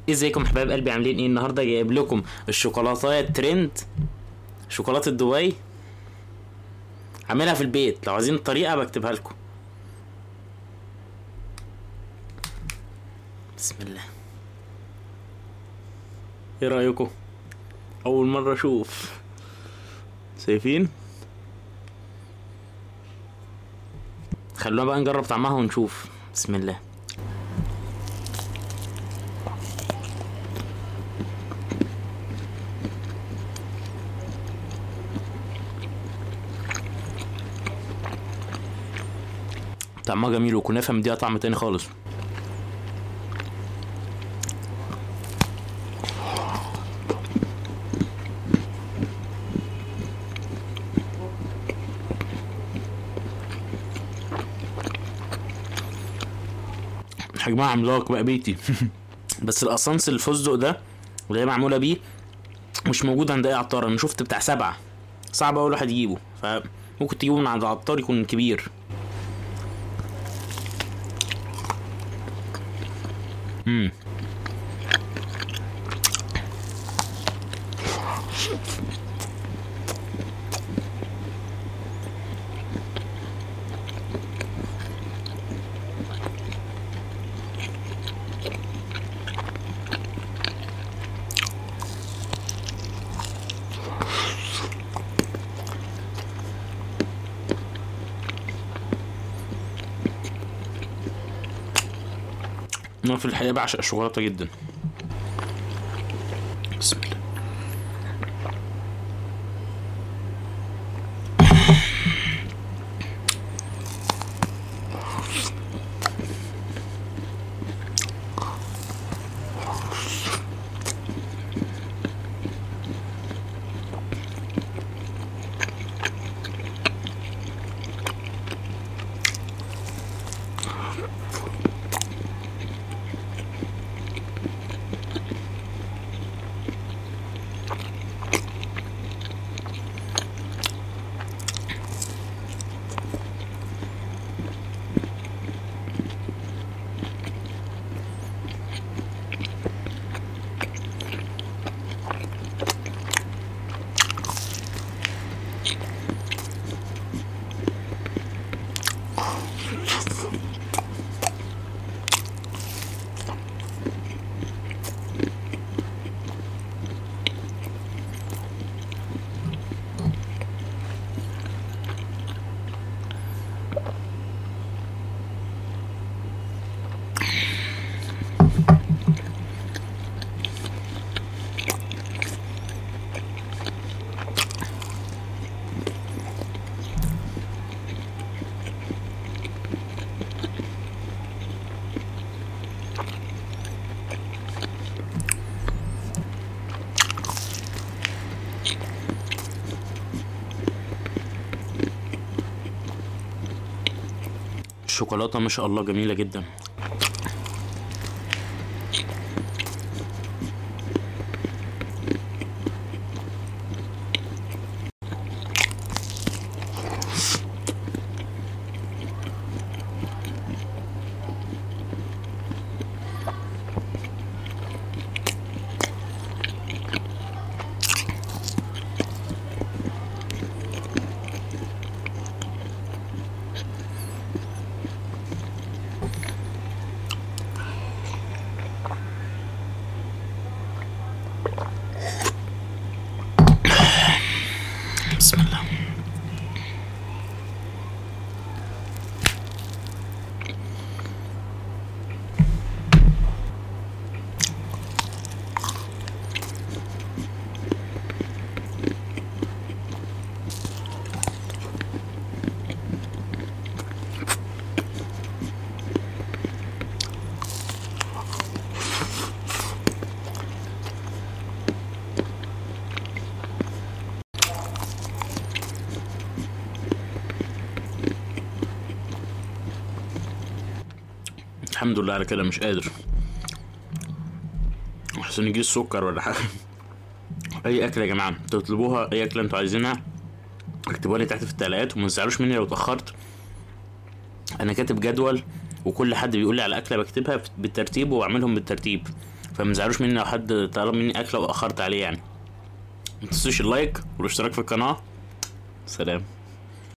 ازيكم حبايب قلبي عاملين ايه النهارده جايب لكم الشوكولاته ترند شوكولاته دبي عاملها في البيت لو عايزين الطريقه بكتبها لكم بسم الله ايه رايكم اول مره اشوف شايفين خلونا بقى نجرب طعمها ونشوف بسم الله طعمها جميل وكنافه مديها طعم تاني خالص حجمها عملاق بقى بيتي بس الاسانس الفستق ده اللي هي معموله بيه مش موجود عند اي عطار انا شفت بتاع سبعة صعب اول واحد يجيبه فممكن تجيبه من عند عطار يكون كبير امم انا في الحقيقه بعشق الشوكولاته جدا بسم الله الشوكولاته ما شاء الله جميله جدا بسم الله الحمد لله على كده مش قادر احسن يجي السكر ولا حاجه اي اكل يا جماعه تطلبوها اي اكله انتوا عايزينها اكتبوها لي تحت في التعليقات وما تزعلوش مني لو اتاخرت انا كاتب جدول وكل حد بيقول لي على اكله بكتبها بالترتيب واعملهم بالترتيب فما تزعلوش مني لو حد طلب مني اكله واخرت عليه يعني ما تنسوش اللايك والاشتراك في القناه سلام